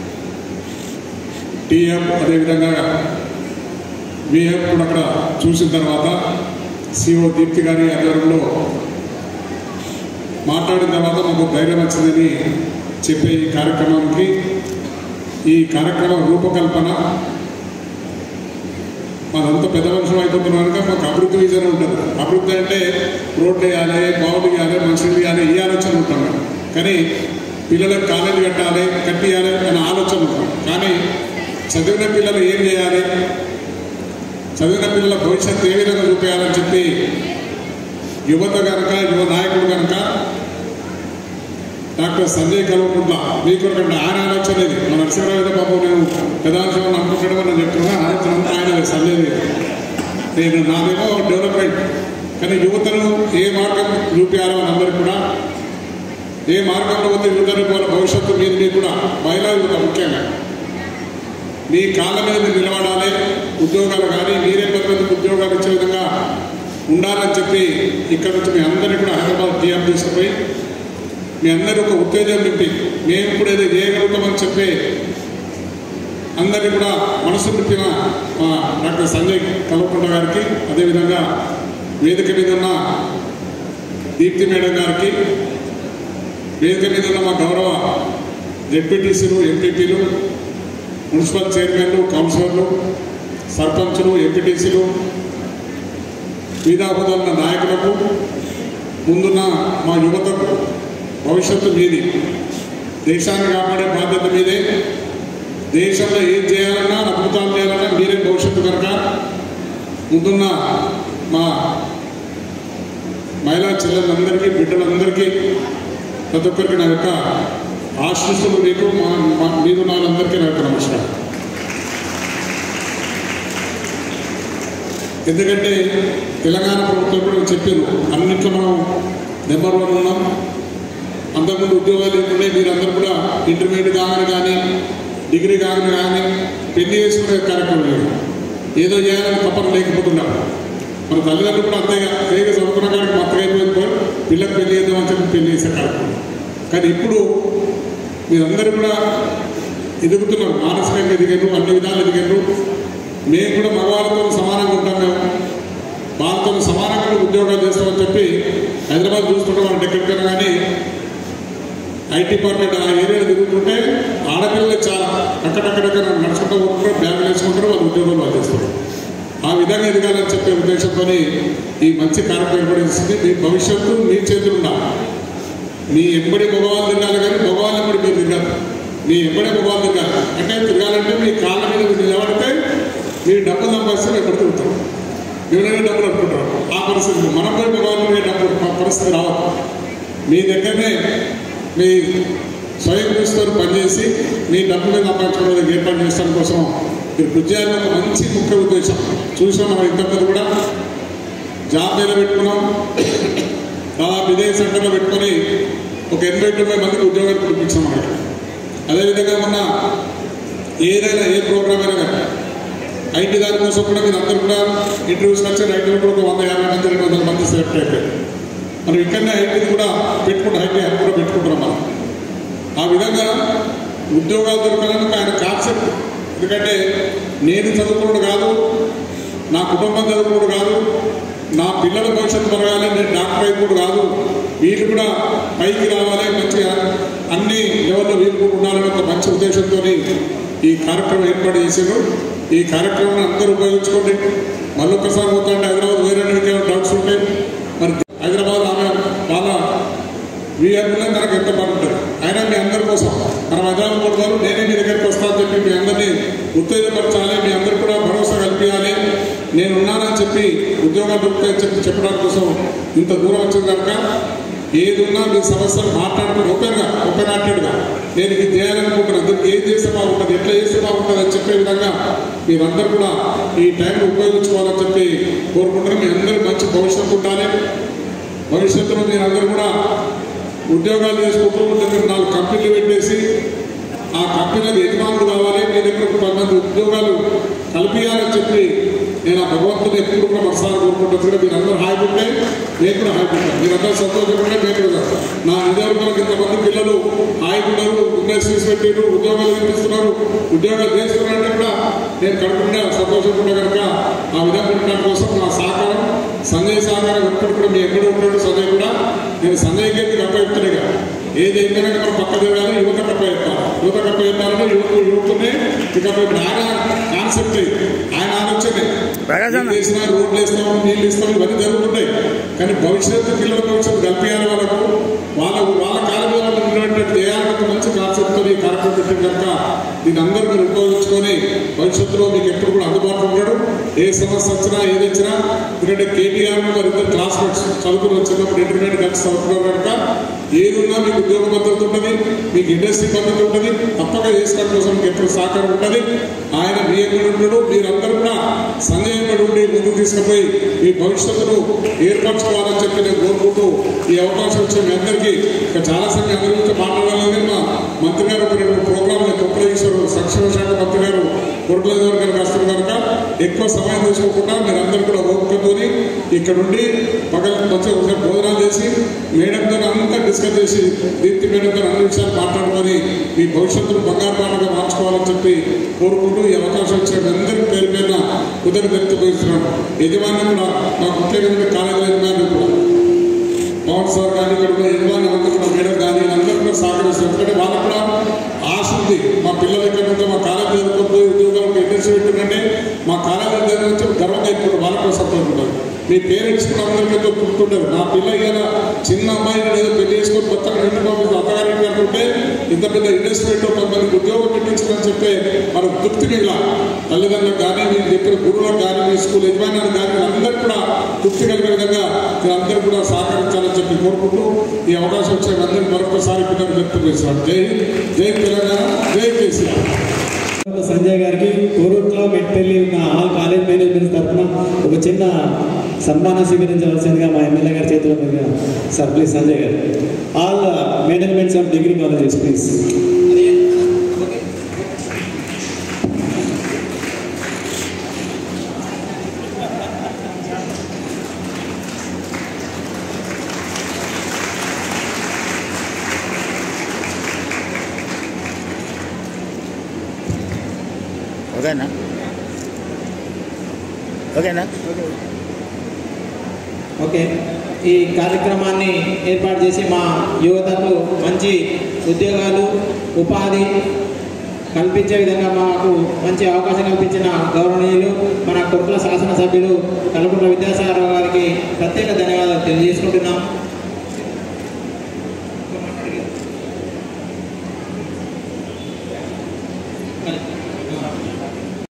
టీఎఫ్ అదేవిధంగా విఎఫ్ కూడా అక్కడ చూసిన తర్వాత సిఓ దీప్తి గారి ఆధ్వర్యంలో మాట్లాడిన తర్వాత మాకు ధైర్యం వచ్చిందని చెప్పే ఈ కార్యక్రమానికి ఈ కార్యక్రమం రూపకల్పన మాదంతా పెద్ద మనుషులు అయిపోతున్న కనుక మాకు అభివృద్ధి విజన్ ఉంటుంది అభివృద్ధి అంటే రోడ్లు వేయాలి బావులు వేయాలి మనుషులు వేయాలి ఈ ఆలోచన ఉంటాం మేము. కానీ పిల్లలకు కాలేజీ కట్టాలి కట్టియాలి అనే ఆలోచన ఉంటాం కానీ చదివిన పిల్లలు ఏం చేయాలి చదివిన పిల్లల భవిష్యత్తు ఏ విధంగా చూపించాలని చెప్పి యువత కనుక యువ నాయకుడు కనుక డాక్టర్ సంజయ్ కల్వకుంట్ల మీకు కంటే ఆయన ఆలోచన ఇది మన నరసింహరావు ఏదో పాపం నేను పెదాంశం అనుకుంటాడు అని చెప్తున్నా ఆలోచన అంతా ఆయన సంజయ్ నేను నాదేమో డెవలప్మెంట్ కానీ యువతను ఏ మార్గం చూపించాలో అని అందరికీ కూడా ఏ మార్గంలో పోతే యువతను వాళ్ళ భవిష్యత్తు మీద మీకు కూడా మహిళా యువత ముఖ్యంగా మీ కాళ్ళ మీద మీరు నిలబడాలి ఉద్యోగాలు కానీ మీరే పది మందికి ఉద్యోగాలు ఇచ్చే విధంగా ఉండాలని చెప్పి ఇక్కడ నుంచి మీ అందరినీ కూడా హైదరాబాద్ టీఎం తీసుకుపోయి మీ అందరూ ఒక ఉత్తేజం నింపి మేము కూడా ఏదో చేయగలుగుతామని చెప్పి అందరినీ కూడా మనసు నింపిన మా డాక్టర్ సంజయ్ కల్వకుంట గారికి అదేవిధంగా వేదిక మీద ఉన్న దీప్తి మేడం గారికి వేదిక మీద ఉన్న మా గౌరవ జెడ్పీటీసీలు ఎంపీపీలు మున్సిపల్ చైర్మన్లు కౌన్సిలర్లు సర్పంచులు ఎంపీటీసీలు విధాపదన్న నాయకులకు ముందున్న మా యువతకు భవిష్యత్తు మీది దేశాన్ని కాపాడే బాధ్యత మీదే దేశంలో ఏం చేయాలన్నా అద్భుతాలు చేయాలన్నా మీరే భవిష్యత్తు కనుక ముందున్న మా మహిళా చెల్లెలందరికీ బిడ్డలందరికీ ప్రతి ఒక్కరికి నా యొక్క ఆశీస్సులు మీకు మా మా మీద ఉన్న వాళ్ళందరికీ నా యొక్క నమస్కారం ఎందుకంటే తెలంగాణ ప్రభుత్వం కూడా చెప్పారు అన్నింటిలో మనం నెంబర్ వన్ ఉన్నాం అంతకుముందు ఉద్యోగాలు లేకుండే మీరందరూ కూడా ఇంటర్మీడియట్ కాగానే కానీ డిగ్రీ కాగానే కానీ పెళ్లి చేసుకునే కార్యక్రమం లేదు ఏదో చేయాలని తప్పన లేకపోతున్నారు మన తల్లిదండ్రులు కూడా అంతేగా వేగ చదువుకున్న కాడికి మత్తగా అయిపోయి పిల్లలకు పెళ్లి చేద్దామని చెప్పి పెళ్లి చేసే కార్యక్రమం కానీ ఇప్పుడు మీరందరూ కూడా ఎదుగుతున్నారు మానసికంగా ఎదిగారు అన్ని విధాలు ఎదిగారు మేము కూడా మగవాళ్ళతో సమానంగా ఉంటాం మేము వాళ్ళతో సమానంగా ఉద్యోగాలు చేస్తామని చెప్పి హైదరాబాద్ చూసుకుంటే వాళ్ళు ఎక్కడికైనా కానీ ఐటీ డిపార్ట్మెంట్ ఆ ఏరియాలో తిరుగుతుంటే ఆడపిల్లలు చాలా అక్కడక్కడక్కడ నడుచుకుంటూ పోతుంటారు బ్యాగులు వేసుకుంటారు వాళ్ళు ఉద్యోగాలు వాళ్ళు చేస్తారు ఆ విధంగా ఎదగాలని చెప్పే ఉద్దేశంతో ఈ మంచి కార్యక్రమం ఏర్పడిస్తుంది మీ భవిష్యత్తు మీ చేతులు ఉండాలి మీ ఎంబడి మగవాళ్ళు తిరగాలి కానీ మగవాళ్ళు ఎంబడి మీరు తిరగాలి మీ ఎంబడే మగవాళ్ళు తిరగాలి అంటే తిరగాలంటే మీ కాళ్ళ మీద మీరు నిలబడితే మీరు డబ్బులు సంపాదిస్తే ఎక్కడ తిరుగుతారు ఎవరైనా డబ్బులు అనుకుంటారు ఆ పరిస్థితి మనం పోయి మగవాళ్ళు పోయి డబ్బులు ప- పరిస్థితి రావద్దు మీ దగ్గరనే మీ స్వయం కృషితో పనిచేసి మీ డబ్బులు సంపాదించుకోవడానికి ఏర్పాటు చేసడం కోసం మీరు కృషి చేయాలని ఒక మంచి ముఖ్య ఉద్దేశం చూసాం మనం ఇంతకుముందు కూడా జాబ్ మీద పెట్టుకున్నాం దాదాపు ఇదే సెంటర్లో పెట్టుకొని ఒక ఎనభై తొంభై మందికి ఉద్యోగాలు కురిపించాం మనకి అదేవిధంగా మొన్న ఏదైనా ఏ ప్రోగ్రామ్ అయినా కానీ ఐటీ దాని కోసం కూడా మీరు అందరూ కూడా ఇంటర్వ్యూస్ వచ్చారు ఐటీలో కూడా ఒక వంద యాభై మంది రెండు వందల మంది సెలెక్ట్ అయిపోయారు మనం ఇక్కడనే ఐటీ కూడా పెట్టుకుంటాం ఐటీ యాప్ కూడా పెట్టుకుంటున్నాం మనం ఆ విధంగా ఉద్యోగాలు దొరకాలని ఆయన కాన్సెప్ట్ ఎందుకంటే నేను చదువుకోవడం కాదు నా కుటుంబం చదువుకోవడం కాదు నా పిల్లల భవిష్యత్తు పెరగాలి నేను డాక్టర్ అయిపోవడం కాదు వీళ్ళు కూడా పైకి రావాలి మంచిగా అన్ని లెవెల్లో వీళ్ళు కూడా ఉండాలని ఒక మంచి ఉద్దేశంతో ఈ కార్యక్రమం ఏర్పాటు చేశారు ఈ కార్యక్రమం అందరూ ఉపయోగించుకోండి మళ్ళీ ఒకసారి పోతుంటే హైదరాబాద్ వేరే మీకు డౌట్స్ ఉంటాయి మరి హైదరాబాద్ ఆమె వాళ్ళ వీఆర్పీలో మనకు ఎంత బాగుంటుంది అయినా మీ అందరి కోసం మనం హైదరాబాద్ కొడతారు నేనే మీ దగ్గరికి వస్తానని చెప్పి మీ అందరినీ ఉత్తేజపరచాలి మీ అందరు కూడా భరోసా కల్పించాలి నేను ఉన్నానని చెప్పి ఉద్యోగాలు దొరుకుతాయని చెప్పి చెప్పడానికి కోసం ఇంత దూరం వచ్చింది కనుక ఏది ఉన్నా మీ సమస్యలు మాట్లాడుకుని ఓపెన్గా ఓపెన్ హార్టెడ్గా నేను ఇది చేయాలనుకుంటున్నాను దీనికి ఏం చేస్తే బాగుంటుంది ఎట్లా చేస్తే బాగుంటుంది అని చెప్పే విధంగా మీరందరూ కూడా ఈ టైం ఉపయోగించుకోవాలని చెప్పి కోరుకుంటున్నాను మీ అందరూ మంచి భవిష్యత్తు ఉండాలి భవిష్యత్తులో మీరందరూ కూడా ఉద్యోగాలు చేసుకుంటూ ఉంటే మీరు నాలుగు కంపెనీలు పెట్టేసి ఆ కంపెనీలకు యజమానులు కావాలి మీ దగ్గర ఒక పది మంది ఉద్యోగాలు కల్పించాలని చెప్పి నేను ఆ భగవంతుని ఎప్పుడు కూడా మనసారి కోరుకుంటున్నాను మీరు అందరూ హాయిగా ఉంటే నేను కూడా హాయిగా ఉంటాను మీరందరూ సంతోషంగా ఉంటే నేను కూడా నా నిజవర్గంలో ఇంతమంది పిల్లలు హాయిగా ఉన్నారు ఇండస్ట్రీస్ పెట్టారు ఉద్యోగాలు ఇప్పిస్తున్నారు ఉద్యోగాలు చేస్తున్నారంటే కూడా నేను కడుపుండే సంతోషంగా ఉండే కనుక ఆ విధంగా ఉండడం కోసం నా సహకారం సంజయ్ సహకారం ఎప్పుడు కూడా మీ ఎక్కడ ఉంటాడు సంజయ్ కూడా నేను సంజయ్ గారికి కప్ప చెప్తున్నాగా ఏది అయిపోయినా మనం పక్క తిరగాలి యువత కప్ప చెప్తాను యువత కప్ప చెప్తారంటే యువత యువతనే ఇక ఇప్పుడు ఆయన కాన్సెప్ట్ ఆయన ఆలోచనే ఏం చేసినా రోడ్లు వేస్తాం నీళ్ళు ఇస్తాం ఇవన్నీ జరుగుతుంటాయి కానీ భవిష్యత్తు పిల్లల భవిష్యత్తు కల్పించాలి వాళ్ళకు వాళ్ళ వాళ్ళ కాలంలో ఉన్నటువంటి చేయాలని ఒక మంచి కాన్సెప్ట్తో ఈ కార్యక్రమం పెట్టిన కనుక దీని అందరూ మీరు ఉపయోగించుకొని భవిష్యత్తులో మీకు ఎప్పుడు కూడా అందుబాటులో ఉండడు ఏ సమస్య వచ్చినా ఏది వచ్చినా ఎందుకంటే కేటీఆర్ మరి ఇద్దరు క్లాస్మేట్స్ చదువుకుని వచ్చినప్పుడు ఇంటర్మీడియట్ కలిసి చదువుకున్నారు కనుక ఏది ఉన్నా మీకు ఉద్యోగ భద్రత ఉంటుంది మీకు ఇండస్ట్రీ భద్రత ఉంటుంది తప్పక చేసుకోవడం కోసం మీకు ఎప్పుడు సహకారం ఉంటుంది ఆయన మీ ఎక్కడ ఉంటాడు మీరందరూ కూడా సంజయ్ ఎక్కడ ఉండి ముందుకు తీసుకుపోయి మీ భవిష్యత్తును ఏర్పరచుకోవాలని చెప్పి నేను కోరుకుంటూ ఈ అవకాశం వచ్చిన మీ అందరికీ ఇక చాలా సంఖ్య అందరి గురించి మాట్లాడాలని మా మంత్రి గారు ఒక రెండు ప్రోగ్రాంలు కొప్పలేశ్వరు సంక్షేమ శాఖ మంత్రి గారు కొరకలేశ్వర గారికి వస్తారు కనుక ఎక్కువ సమయం తీసుకోకుండా మీరందరూ కూడా ఓపికతోని ఇక్కడ ఉండి పగల మంచిగా ఒకసారి భోజనాలు చేసి మేడంతో అంతా డిస్కస్ చేసి దీప్తి మేడంతో అన్ని విషయాలు మాట్లాడుకొని మీ భవిష్యత్తును బంగారు పాటగా మార్చుకోవాలని చెప్పి కోరుకుంటూ ఈ అవకాశం ఇచ్చిన మీ అందరి పేరు మీద ఉదయం వ్యక్తపరుస్తున్నాను యజమాని కూడా మా ముఖ్యంగా కాలేజీ యజమాని కూడా పవన్ సార్ కానీ ఇక్కడ ఉన్న యజమాని అందరూ కూడా మేడం కానీ అందరూ కూడా సహకరిస్తారు ఎందుకంటే వాళ్ళకు కూడా ఆశ ఉంది మా పిల్లలు ఇక్కడ ఉంటే మా కాలేజీ చదువుకోపోయి ఉద్యోగాలకు ఇంట్రెస్ట్ పెట్టిందంటే మా కాలేజీ చదివించి గర్వంగా ఇప్పుడు వాళ్ళకు కూడా సపోర్ట్ ఉంటుంది మీ పేరెంట్స్ కూడా అందరికీ గుర్తుంటారు నా పిల్ల ఇవాళ చిన్న అమ్మాయిని ఏదో పెళ్లి చేసుకొని కొత్తగా ఇంటి పంపిస్తే అత్తగారింటి అంటుంటే ఇంత పెద్ద ఇన్వెస్ట్మెంట్ కొంతమందికి ఉద్యోగం పెట్టించదని చెప్పే మన తృప్తి మిగిల తల్లిదండ్రులకు కానీ మీరు చెప్పిన గురువులకు కానీ మీ స్కూల్ యజమానులకు కానీ అందరూ కూడా తృప్తి కలిగే విధంగా మీరందరూ కూడా సహకరించాలని చెప్పి కోరుకుంటూ ఈ అవకాశం వచ్చిన అందరికీ మరొకసారి పిల్లలు వ్యక్తం చేస్తున్నాను జై జై తెలంగాణ జై కేసీఆర్ సంజయ్ గారికి కోరుట్ల మెట్పల్లి ఉన్న ఆల్ కాలేజ్ మేనేజ్మెంట్ తరఫున ఒక చిన్న సన్మానం స్వీకరించవలసిందిగా మా ఎమ్మెల్యే గారి చేతుల మీదుగా sir please Sanjay garu all managements of degree colleges please ఓకేనా ఓకేనా ఓకే ఈ కార్యక్రమాన్ని ఏర్పాటు చేసి మా యువతకు మంచి ఉద్యోగాలు ఉపాధి కల్పించే విధంగా మాకు మంచి అవకాశం కల్పించిన గౌరవనీయులు మన కొడుకుల శాసనసభ్యులు కల్పట్ల విద్యాసాగర్ గారికి ప్రత్యేక